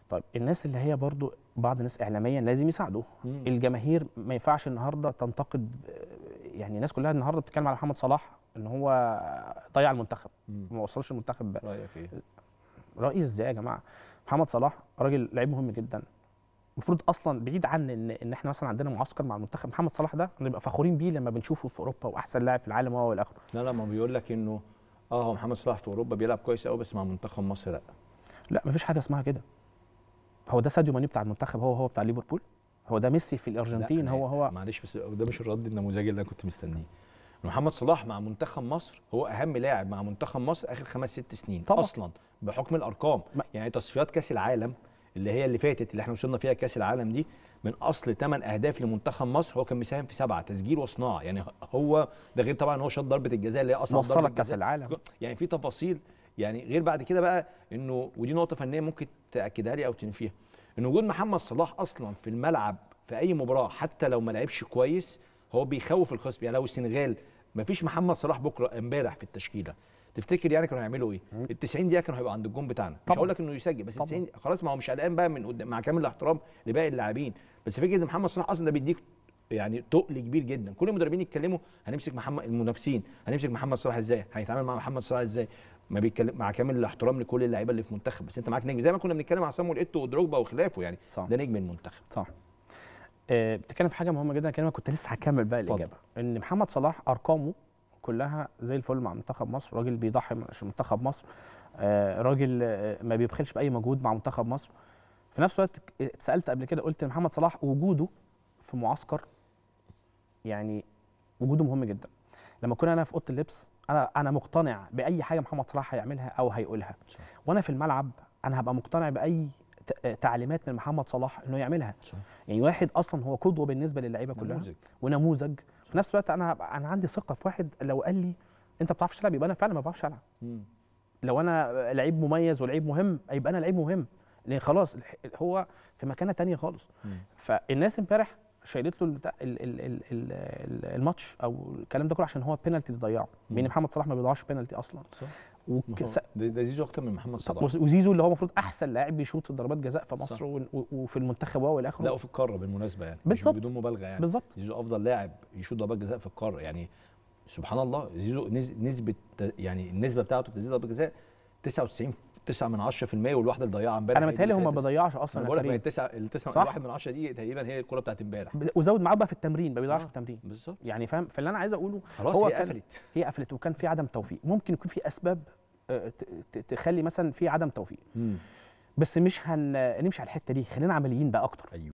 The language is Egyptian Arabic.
طيب الناس اللي هي برضو بعض الناس اعلاميا لازم يساعدوا مم. الجماهير ما ينفعش النهارده تنتقد يعني الناس كلها النهارده بتتكلم على محمد صلاح ان هو ضيع المنتخب مم. ما وصلش المنتخب رايك ايه رأيي ازاي يا جماعه محمد صلاح راجل لعيب مهم جدا المفروض اصلا بعيد عن ان ان احنا مثلا عندنا معسكر مع المنتخب محمد صلاح ده نبقى فخورين بيه لما بنشوفه في اوروبا واحسن لاعب في العالم وهو الاخر لا لا ما بيقول لك انه اه هو محمد صلاح في اوروبا بيلعب كويس قوي بس مع منتخب مصر لا لا مفيش حاجه اسمها كده هو ده ساديو ماني بتاع المنتخب هو هو بتاع ليفربول هو ده ميسي في الارجنتين لا، هو هو معلش بس ده مش الرد النموذجي اللي انا كنت مستنيه محمد صلاح مع منتخب مصر هو اهم لاعب مع منتخب مصر اخر خمس ست سنين طبعا. اصلا بحكم الارقام ما- يعني تصفيات كاس العالم اللي هي اللي فاتت اللي احنا وصلنا فيها كاس العالم دي من اصل 8 اهداف لمنتخب مصر هو كان مساهم في سبعه تسجيل وصناعه يعني هو ده غير طبعا هو شاط ضربه الجزاء اللي هي اصعب ضربه وصلك كاس جزاء. العالم يعني في تفاصيل يعني غير بعد كده بقى انه ودي نقطه فنيه ممكن تاكدها لي او تنفيها ان وجود محمد صلاح اصلا في الملعب في اي مباراه حتى لو ما لعبش كويس هو بيخوف الخصم يعني لو السنغال ما فيش محمد صلاح بكره امبارح في التشكيله تفتكر يعني كانوا هيعملوا ايه؟ ال 90 دقيقه كانوا هيبقوا عند الجون بتاعنا مش طبعاً. هقول لك انه يسجل بس طبعاً. 90 خلاص ما هو مش قلقان بقى من قدام مع كامل الاحترام لباقي اللاعبين بس فكره ان محمد صلاح اصلا ده بيديك يعني تقل كبير جدا كل المدربين يتكلموا هنمسك محمد المنافسين هنمسك محمد صلاح ازاي هيتعامل مع محمد صلاح ازاي ما بيتكلم مع كامل الاحترام لكل اللعيبه اللي في المنتخب بس انت معاك نجم زي ما كنا بنتكلم على سامويل ايتو ودروجبا وخلافه يعني صح ده نجم المنتخب صح آه، بتتكلم في حاجه مهمه جدا كلمه كنت لسه هكمل بقى اتفضل. الاجابه ان محمد صلاح ارقامه كلها زي الفل مع منتخب مصر راجل بيضحي عشان منتخب مصر آه، راجل آه، ما بيبخلش باي مجهود مع منتخب مصر في نفس الوقت اتسالت قبل كده قلت محمد صلاح وجوده في معسكر يعني وجوده مهم جدا لما كنا انا في اوضه اللبس انا انا مقتنع باي حاجه محمد صلاح هيعملها او هيقولها صح. وانا في الملعب انا هبقى مقتنع باي ت- تعليمات من محمد صلاح انه يعملها صح. يعني واحد اصلا هو قدوه بالنسبه للعيبه كلها نموذج ونموذج في نفس الوقت انا هبقى- انا عندي ثقه في واحد لو قال لي انت ما بتعرفش تلعب يبقى انا فعلا ما بعرفش العب مم. لو انا لعيب مميز ولعيب مهم يبقى انا لعيب مهم لان خلاص الح- هو في مكانه تانية خالص مم. فالناس امبارح شايلت له البتاع- ال- ال- ال- ال- ال- الماتش او الكلام ده كله عشان هو بينالتي اللي ضيعه مم. لان محمد صلاح ما بيضيعش بينالتي اصلا صح ما وك... هو ده, ده زيزو اكتر من محمد طب صلاح وزيزو اللي هو المفروض احسن لاعب بيشوط ضربات جزاء في مصر صح. و- و- وفي المنتخب وهو الى لا اخره وفي القاره بالمناسبه يعني مش بالظبط. بدون مبالغه يعني بالظبط زيزو افضل لاعب يشوط ضربات جزاء في القاره يعني سبحان الله زيزو نز- نسبه يعني النسبه بتاعته في تسديد ضربات جزاء 99 9 من 10% والواحده اللي ضيعها امبارح انا هي دي متهيألي هو ما اللي خلت- بيضيعش انا اصلا بقول يا لك ما هي كريم التسعه التسعه صح. الواحد من 10 دي تقريبا هي الكره بتاعت امبارح وزود معاه بقى في التمرين ما بيضيعش آه. في التمرين بالظبط يعني فاهم فاللي انا عايز اقوله خلاص هو هي كان- قفلت هي قفلت وكان في عدم توفيق ممكن يكون في اسباب آه، ت- ت- تخلي مثلا في عدم توفيق مم. بس مش هن نمشي على الحته دي خلينا عمليين بقى اكتر ايوه